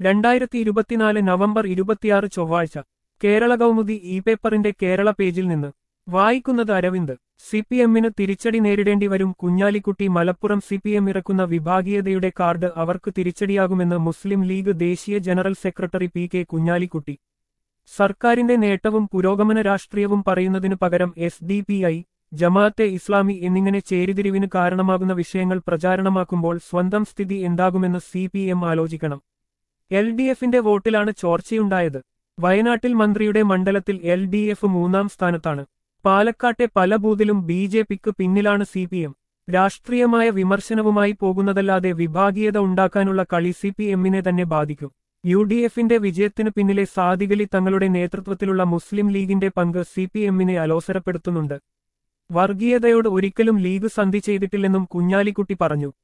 രണ്ടായിരത്തി ഇരുപത്തിനാല് നവംബർ ഇരുപത്തിയാറ് ചൊവ്വാഴ്ച കേരള കൗമുദി ഇ പേപ്പറിന്റെ കേരള പേജിൽ നിന്ന് വായിക്കുന്നത് അരവിന്ദ് സി പി എമ്മിന് തിരിച്ചടി നേരിടേണ്ടി വരും Kunhalikutty Malappuram C P M ഇറക്കുന്ന വിഭാഗീയതയുടെ കാർഡ് അവർക്ക് തിരിച്ചടിയാകുമെന്ന് മുസ്ലിം ലീഗ് ദേശീയ general secretary P K Kunhalikutty സർക്കാരിന്റെ നേട്ടവും പുരോഗമന രാഷ്ട്രീയവും പറയുന്നതിനു പകരം S D P I Jamaat-e Islami എന്നിങ്ങനെ ചേരിതിരിവിന് കാരണമാകുന്ന വിഷയങ്ങൾ പ്രചാരണമാക്കുമ്പോൾ സ്വന്തം സ്ഥിതി എന്താകുമെന്ന് സി പി എം ആലോചിക്കണം എൽ ഡി എഫിന്റെ വോട്ടിലാണ് ചോർച്ചയുണ്ടായത് വയനാട്ടിൽ മന്ത്രിയുടെ മണ്ഡലത്തിൽ എൽ ഡി എഫ് മൂന്നാം സ്ഥാനത്താണ് പാലക്കാട്ടെ പല ബൂത്തിലും ബി ജെ പിക്ക് പിന്നിലാണ് സി പി എം രാഷ്ട്രീയമായ വിമർശനവുമായി പോകുന്നതല്ലാതെ വിഭാഗീയത ഉണ്ടാക്കാനുള്ള കളി സി പി എമ്മിനെ തന്നെ ബാധിക്കും യു ഡി എഫിന്റെ വിജയത്തിനു പിന്നിലെ സാദികലി തങ്ങളുടെ നേതൃത്വത്തിലുള്ള മുസ്ലിം ലീഗിന്റെ പങ്ക് സി പി എമ്മിനെ അലോസരപ്പെടുത്തുന്നുണ്ട് വർഗീയതയോട് ഒരിക്കലും ലീഗ് സന്ധി ചെയ്തിട്ടില്ലെന്നും കുഞ്ഞാലിക്കുട്ടി പറഞ്ഞു